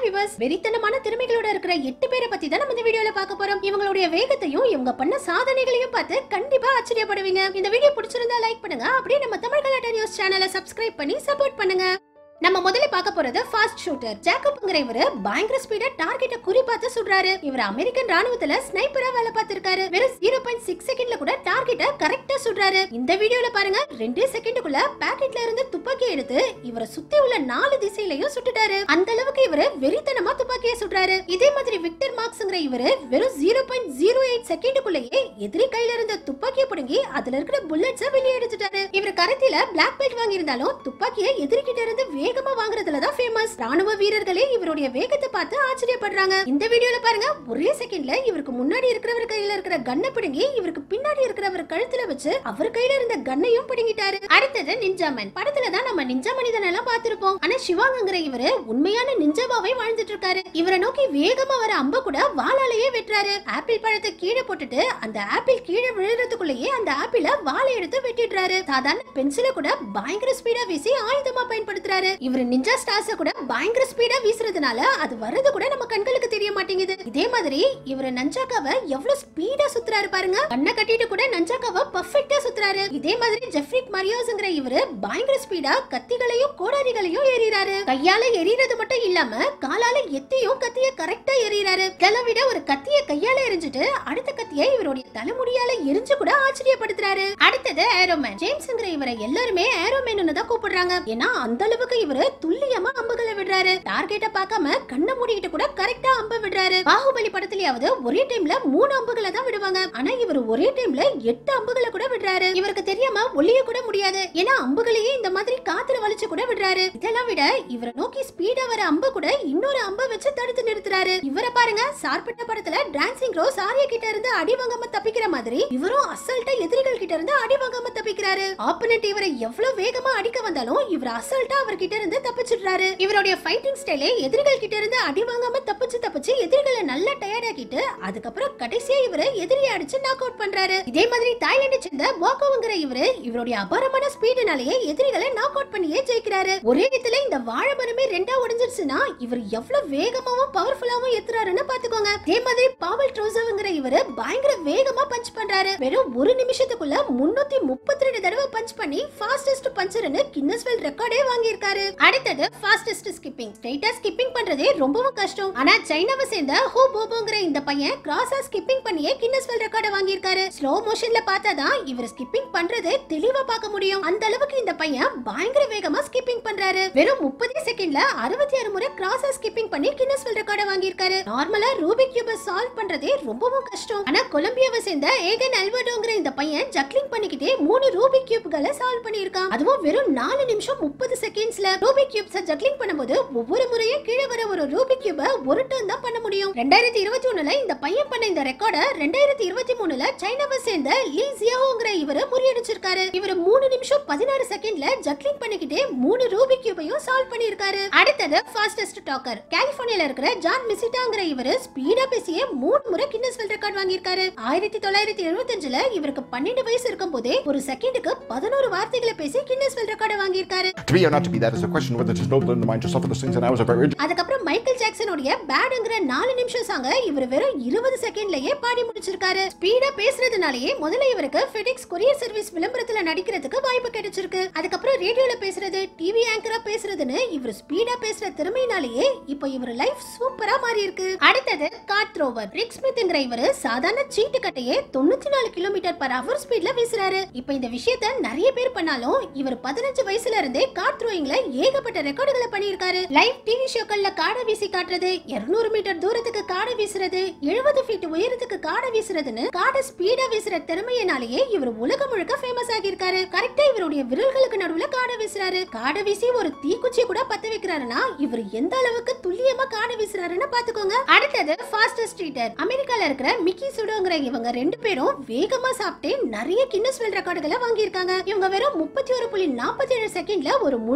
viewers வெறித்தனமான திறமைகளோட இருக்கிற எட்டு பேரை பத்தி தான் நம்ம இந்த வீடியோல பார்க்க போறோம் இவங்களுடைய வேகத்தையும் இவங்க பண்ண சாதனைகளையும் பார்த்து கண்டிப்பா ஆச்சரியப்படுவீங்க இந்த வீடியோ பிடிச்சிருந்தா லைக் பண்ணுங்க அப்படியே நம்ம தமிழ் கலாட்டா நியூஸ் சேனலை சப்ஸ்கிரைப் பண்ணி சப்போர்ட் பண்ணுங்க நம்ம முதல்ல பார்க்க போறது ஃபாஸ்ட் ஷூட்டர் ஜேக்கப்ங்கிற இவரு பயங்கர ஸ்பீடா டார்கெட்ட குறி பார்த்து சுடுறாரு இவர் அமெரிக்கன் ராணுவத்துல ஸ்னைப்பரா வேலை பார்த்திருக்காரு வெறும் ஜீரோ பாயிண்ட் சிக்ஸ் செகண்ட்ல கூட டார்கெட்ட கரெக்டா சுடுறாரு இந்த வீடியோல பாருங்க ரெண்டே செகண்டுக்குள்ள பாக்கெட்ல இருந்து துப்பாக்கி எடுத்து இவரை சுத்தி உள்ள நாலு திசையிலையும் சுட்டுட்டாரு அந்த அளவுக்கு இவரு வெறித்தனமா துப்பாக்கியை சுடுறாரு இதே மாதிரி விக்டர் மார்க்ஸ்ங்கிற இவரு வெறும் ஜீரோ பாயிண்ட் ஜீரோ எயிட் செகண்டுக்குள்ளேயே எதிரி கையில இருந்த துப்பாக்கியை பிடுங்கி அதுல இருக்கிற புல்லட்ஸ வெளியே எடுத்துட்டாரு இவர் கரத்தில பிளாக் பெல்ட் வாங்கியிருந்தாலும் துப்பாக்கியை எதிரிகிட்ட இருந்து வேகமா வாங்குறதுல தான் ஃபேமஸ் ராணுவ வீரர்களே இவருடைய வேகத்தை பார்த்து ஆச்சரியப்படுறாங்க இந்த வீடியோல பாருங்க ஒரே செகண்ட்ல இவருக்கு முன்னாடி இருக்கிறவர் கையில இருக்கிற கன்னை பிடுங்கி இவருக்கு பின்னாடி இருக்கிறவர் கழுத்துல வச்சு அவர் கையில இருந்த கன்னையும் பிடுங்கிட்டாரு அடுத்தது நிஞ்சாமன் படத்துல தான் நம்ம நிஞ்சா மனிதன் எல்லாம் பார்த்திருப்போம் ஆனா சிவாங்கங்கிற இவரு உண்மையான நிஞ்சாவாவே வாழ்ந்துட்டு இருக்காரு இவரை நோக்கி வேகமா வர அம்ப கூட வாளாலேயே வெட்டுறாரு ஆப்பிள் பழத்தை கீழே போட்டுட்டு அந்த ஆப்பிள் கீழே விழுறதுக்குள்ளேயே அந்த ஆப்பிள வாளை எடுத்து வெட்டிடுறாரு சாதாரண பென்சில கூட பயங்கர ஸ்பீடா வீசி ஆயுதமா பயன்படுத்துறாரு இவர் நிஞ்சா ஸ்டார்ஸ கூட பயங்கர ஸ்பீடா வீசுறதுனால அது வர்றது கூட நம்ம கண்களுக்கு தெரிய மாட்டேங்குது இதே மாதிரி இவர் நஞ்சாக்காவை எவ்வளவு ஸ்பீடா சுத்துறாரு பாருங்க கண்ணை கட்டிட்டு கூட நஞ்சாக்காவை பர்ஃபெக்ட்டா சுத்துறாரு இதே மாதிரி ஜெஃப்ரிக் மரியோஸ்ங்கிற இவரு பயங்கர ஸ்பீடா கத்திகளையும் கோடாரிகளையும் எறிறாரு கையால எறிறது மட்டும் இல்லாம காலால எத்தையும் கத்திய கரெக்டா எறிறாரு இதெல்லாம் விட ஒரு கத்திய கையால எரிஞ்சிட்டு அடுத்த கத்திய இவருடைய தலைமுடியால எரிஞ்சு கூட ஆச்சரியப்படுத்துறாரு அடுத்தது ஏரோமேன் ஜேம்ஸ்ங்கிற இவரை எல்லாருமே ஏரோமேன் தான் கூப்பிடுறாங்க ஏன்னா அந்த அளவுக்கு இவரு துல்லியமா அம்புகளை விடுறாரு டார்கெட்ட பார்க்காம கண்ணை மூடிக்கிட்டு கூட கரெக்டா அம்பு விடுறாரு பாகுபலி படத்துலயாவது ஒரே டைம்ல மூணு அம்புகளை தான் விடுவாங்க ஆனா இவர் ஒரே டைம்ல எட்டு அம்புகளை கூட விடுறாரு இவருக்கு தெரியாம ஒளிய கூட முடியாது ஏன்னா அம்புகளையே இந்த மாதிரி காத்துல வலிச்சு கூட விடுறாரு இதெல்லாம் விட இவரை நோக்கி ஸ்பீடா வர அம்பு கூட இன்னொரு அம்பை வச்சு தடுத்து நிறுத்துறாரு இவரை பாருங்க சார்பட்ட படத்துல டான்சிங் ரோஸ் ஆர்யா கிட்ட இருந்து அடி வாங்காம தப்பிக்கிற மாதிரி இவரும் அசல்ட்டா எதிரிகள் கிட்ட இருந்து அடி வாங்காம தப்பிக்கிறாரு ஆப்பனண்ட் இவரை எவ்வளவு வேகமா அடிக்க வந்தாலும் இவர் அசல்ட்டா அவர்கிட்ட இருந்து தப்பிச்சிடுறாரு இவருடைய ஃபைட்டிங் ஸ்டைலே எதிரிகள் கிட்ட இருந்து அடி வாங்காம தப்பிச்சு தப்பிச்சு எதிரிகளை நல்லா டயர்ட் ஆக்கிட்டு அதுக்கப்புறம் கடைசியா இவரு எதிரியை அடிச்சு நாக் அவுட் பண்றாரு இதே மாதிரி தாய்லாண்டை சேர்ந்த வாக்கோவுங்கிற இவரு இவருடைய அபாரமான ஸ்பீடுனாலேயே எதிரிகளை நாக் அவுட் பண்ணியே ஜெயிக்கிறாரு ஒரே இடத்துல இந்த வாழை மரமே ரெண்டா உடைஞ்சிருச்சுன்னா இவர் எவ்வளவு வேகமாவும் பவர்ஃபுல்லாவும் எத்துறாருன்னு பாத்துக்கோங்க இதே மாதிரி பாவல் ட்ரோசவுங்கிற இவரு பயங்கர வேகமா பஞ்ச் பண்றாரு வெறும் ஒரு நிமிஷத்துக்குள்ள முன்னூத்தி முப்பத்தி ரெண்டு தடவை பஞ்ச் பண்ணி ஃபாஸ்டஸ்ட் பஞ்சர்னு கின்னஸ் வேர்ல்ட் ரெக்கார்டே வாங்கியிருக்காரு அடுத்தது ஃபாஸ்டஸ்ட் ஸ்கிப்பிங் ஸ்ட்ரைட்டா ஸ்கிப்பிங் பண்றதே ரொம்பவும் கஷ்டம் ஆனா சைனாவை சேர்ந்த ஹோ போபோங்கிற இந்த பையன் கிராஸா ஸ்கிப்பிங் பண்ணியே கின்னஸ் வேர்ல்ட் ரெக்கார்டை வாங்கியிருக்காரு ஸ்லோ மோஷன்ல பார்த்தாதான் இவர் ஸ்கிப்பிங் பண்றது தெளிவா பார்க்க முடியும் அந்த அளவுக்கு இந்த பையன் பயங்கர வேகமா ஸ்கிப்பிங் பண்றாரு வெறும் முப்பது செகண்ட்ல அறுபத்தி ஆறு முறை கிராஸா ஸ்கிப்பிங் பண்ணி கின்னஸ் வேர்ல்ட் ரெக்கார்டை வாங்கியிருக்காரு நார்மலா ரூபிக் கியூப சால்வ் பண்றதே ரொம்பவும் கஷ்டம் ஆனா கொலம்பியாவை சேர்ந்த ஏகன் அல்வர்டோங்கிற இந்த பையன் ஜக்லிங் பண்ணிக்கிட்டே மூணு ரூபிக் கியூப்களை சால்வ் பண்ணியிருக்கான் அதுவும் வெறும் நாலு நிமிஷம் முப்பது செகண்ட்ஸ்ல ரூபிக் கியூப்ஸ ஜக்லிங் பண்ணும்போது ஒவ்வொரு முறையும் கீழே வர ஒரு ரூபிக் கியூப ஒரு டர்ன் தான் பண்ண முடியும் ரெண்டாயிரத்தி இருபத்தி ஒண்ணுல இந்த பையன் பண்ண இந்த ரெக்கார்டை ரெண்டாயிரத்தி இருபத்தி மூணுல சைனாவை சேர்ந்த லீ ஜியாவோங்கிற இவரு முறியடிச்சிருக்காரு இவர் மூணு நிமிஷம் பதினாறு செகண்ட்ல ஜக்லிங் பண்ணிக்கிட்டே மூணு ரூபிக் கியூபையும் சால்வ் பண்ணியிருக்காரு அடுத்தது ஃபாஸ்டஸ்ட் டாக்கர் கலிபோர்னியால இருக்கிற ஜான் மிசிட்டாங்கிற இவரு ஸ்பீடா பேசியே மூணு முறை கின்னஸ் வேர்ல்ட் ரெக்கார்ட் வாங்கியிருக்காரு ஆயிரத்தி தொள்ளாயிரத்தி எழுபத்தஞ்சுல இவருக்கு பன்னெண்டு வயசு இருக்கும் போதே ஒரு செகண்டுக்கு பதினோரு வார்த்தைகளை பேசி கின்னஸ் வேர்ல்ட் ரெக்கார்டை வாங்கியிருக்காரு To be or not to be, that is a question whether it is noble in the mind to suffer the things and hours of our அதுக்கப்புறம் மைக்கேல் ஜாக்சனுடைய பேடுங்கிற நாலு நிமிஷம் சாங்க இவர் வெறும் இருபது செகண்ட்லயே பாடி முடிச்சிருக்காரு ஸ்பீடா பேசுறதுனாலயே முதல்ல இவருக்கு FedEx கொரியர் சர்வீஸ் விளம்பரத்துல நடிக்கிறதுக்கு வாய்ப்பு கிடைச்சிருக்கு அதுக்கப்புறம் ரேடியோல பேசுறது டிவி ஆங்கரா பேசுறதுன்னு இவர் ஸ்பீடா பேசுற திறமையினாலேயே இப்போ இவர் லைஃப் சூப்பரா மாறி இருக்கு அடுத்தது கார்ட் த்ரோவர் ரிக் ஸ்மித்ங்கிற இவரு சாதாரண சீட்டு கட்டையே தொண்ணூத்தி நாலு கிலோமீட்டர் பர் ஹவர் ஸ்பீட்ல வீசுறாரு இப்போ இந்த விஷயத்த நிறைய பேர் பண்ணாலும் இவர் பதினஞ்சு வயசுல இருந்தே கார்ட் த்ரோயிங்ல ஏகப்பட்ட ரெக்கார்டுகளை பண்ணியிருக்காரு லைவ் டிவி ஷோக்கள்ல காடை வீசி காட்டுறது 200 மீட்டர் தூரத்துக்கு காடை வீசுறது எழுபது ஃபீட் உயரத்துக்கு காடை வீசுறதுன்னு காடை ஸ்பீடா வீசுற திறமையினாலேயே இவர் உலகம் முழுக்க ஃபேமஸ் ஆகியிருக்காரு கரெக்டா இவருடைய விரல்களுக்கு நடுவுல காடை வீசுறாரு காடை வீசி ஒரு தீக்குச்சி கூட பத்த வைக்கிறாருன்னா இவர் எந்த அளவுக்கு துல்லியமா காடை வீசுறாருன்னு பாத்துக்கோங்க அடுத்தது ஃபாஸ்டஸ்ட் ஈட்டர் அமெரிக்கால இருக்கிற மிக்கி சுடோங்கிற இவங்க ரெண்டு பேரும் வேகமா சாப்பிட்டு நிறைய கின்னஸ் வேர்ல்ட் ரெக்கார்டுகளை வாங்கியிருக்காங்க இவங்க வெறும் முப்பத்தி ஒரு புள்ளி நாற்பத்தி ஏழு செகண்ட்ல ஒரு முழு பரி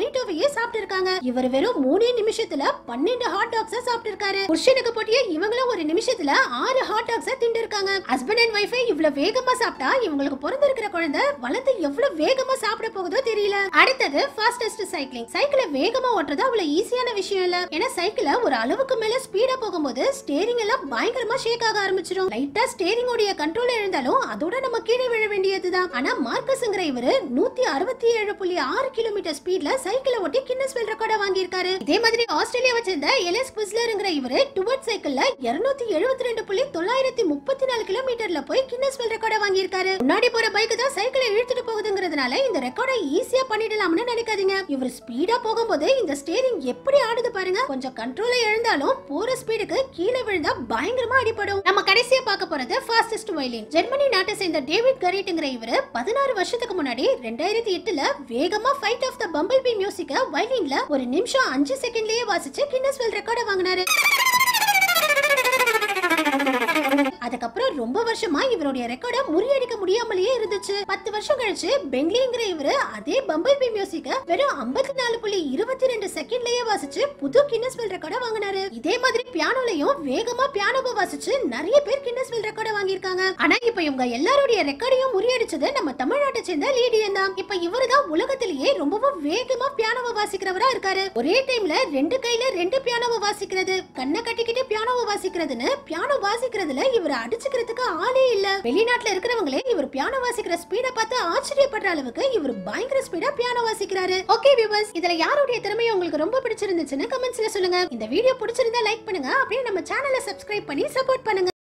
பொரிட்டோவையே சாப்பிட்டு இருக்காங்க இவர் வெறும் மூணே நிமிஷத்துல பன்னெண்டு ஹாட் டாக்ஸ சாப்பிட்டு இருக்காரு புருஷனுக்கு போட்டியே இவங்களும் ஒரு நிமிஷத்துல ஆறு ஹாட் டாக்ஸ திண்டு இருக்காங்க ஹஸ்பண்ட் அண்ட் ஒய்ஃபை இவ்வளவு வேகமா சாப்பிட்டா இவங்களுக்கு பிறந்திருக்கிற குழந்தை வளர்ந்து எவ்வளவு வேகமா சாப்பிட போகுதோ தெரியல அடுத்தது ஃபாஸ்டஸ்ட் சைக்கிளிங் சைக்கிளை வேகமா ஓட்டுறது அவ்வளவு ஈஸியான விஷயம் இல்ல ஏன்னா சைக்கிளை ஒரு அளவுக்கு மேல ஸ்பீடா போகும்போது ஸ்டேரிங் எல்லாம் பயங்கரமா ஷேக் ஆக ஆரம்பிச்சிடும் லைட்டா ஸ்டேரிங் உடைய கண்ட்ரோல் இருந்தாலும் அதோட நம்ம கீழே விழ வேண்டியதுதான் ஆனா மார்க்கஸ்ங்கிற இவரு நூத்தி அறுபத்தி ஏழு புள்ளி ஆறு கிலோமீட்டர் ஸ்பீட்ல சைக்கிளை ஓட்டி கின்னஸ் வேர்ல்ட் ரெக்கார்டை வாங்கியிருக்காரு இதே மாதிரி ஆஸ்திரேலியாவை சேர்ந்த எலஸ் குஸ்லர்ங்கிற இவரு டுவர்ட் சைக்கிள்ல இருநூத்தி எழுபத்தி ரெண்டு புள்ளி தொள்ளாயிரத்தி முப்பத்தி நாலு கிலோமீட்டர்ல போய் கின்னஸ் வேர்ல்ட் ரெக்கார்டை வாங்கியிருக்காரு முன்னாடி போற பைக் தான் சைக்கிளை இழுத்துட்டு போகுதுங்கிறதுனால இந்த ரெக்கார்டை ஈஸியா பண்ணிடலாம்னு நினைக்காதீங்க இவர் ஸ்பீடா போகும்போது இந்த ஸ்டேரிங் எப்படி ஆடுது பாருங்க கொஞ்சம் கண்ட்ரோல எழுந்தாலும் போற ஸ்பீடுக்கு கீழே விழுந்தா பயங்கரமா அடிபடும் நம்ம கடைசியா பார்க்க போறது ஃபாஸ்டஸ்ட் வயலின் ஜெர்மனி நாட்டை சேர்ந்த டேவிட் கரீட்ங்கிற இவரு பதினாறு வருஷத்துக்கு முன்னாடி ரெண்டாயிரத்தி எட்டுல வேகமா flight of the bumblebee மியூசிக்க வயலின்ல ஒரு நிமிஷம் அஞ்சு செகண்ட்லயே வாசிச்சு கின்னஸ் வேர்ல்ட் ரெக்கார்டை வாங்கினாரு அதுக்கப்புறம் ரொம்ப வருஷமா இவருடைய ரெக்கார்டை முறியடிக்க முடியாமலேயே இருந்துச்சு பத்து வருஷம் கழிச்சு பெங்லிங்கிற இவரு அதே பம்பிள் பி மியூசிக்க வெறும் ஐம்பத்தி நாலு புள்ளி இருபத்தி ரெண்டு செகண்ட்லயே வாசிச்சு புது கின்னஸ் வேர்ல்ட் ரெக்கார்டை வாங்கினாரு இதே மாதிரி பியானோலையும் வேகமா பியானோவை வாசிச்சு நிறைய பேர் கின்னஸ் வேர்ல்ட் ரெக்கார்டை வாங்கியிருக்காங்க ஆனா இப்ப இவங்க எல்லாருடைய ரெக்கார்டையும் முறியடிச்சது நம்ம தமிழ்நாட்டை சேர்ந்த லீடியன் தான் இப்ப இவரு தான் உலகத்திலேயே ரொம்பவும் வேகமா பியானோவை வாசிக்கிறவரா இருக்காரு ஒரே டைம்ல ரெண்டு கையில ரெண்டு பியானோவை வாசிக்கிறது கண்ணை கட்டிக்கிட்டு பியானோவை வாசிக்கிறதுன்னு பியானோ வாசிக்கிறதுல இவர் அடிச்சுக்கிறதுக்கு ஆளே இல்ல வெளிநாட்டுல இருக்கிறவங்களே இவர் பியானோ வாசிக்கிற ஸ்பீட பார்த்து ஆச்சரியப்படுற அளவுக்கு இவர் பயங்கர ஸ்பீடா பியானோ வாசிக்கிறாரு ஓகே வியூவர்ஸ் இதுல யாருடைய திறமையை உங்களுக்கு ரொம்ப பிடிச்சிருந்துச்சுன்னு கமெண்ட்ஸ்ல சொல்லுங்க இந்த வீடியோ பிடிச்சிருந்தா லைக் பண்ணுங்க அப்படியே நம்ம சேனலை சப்ஸ்கிரைப் பண்ணி சப்போர்ட் பண்ணுங்க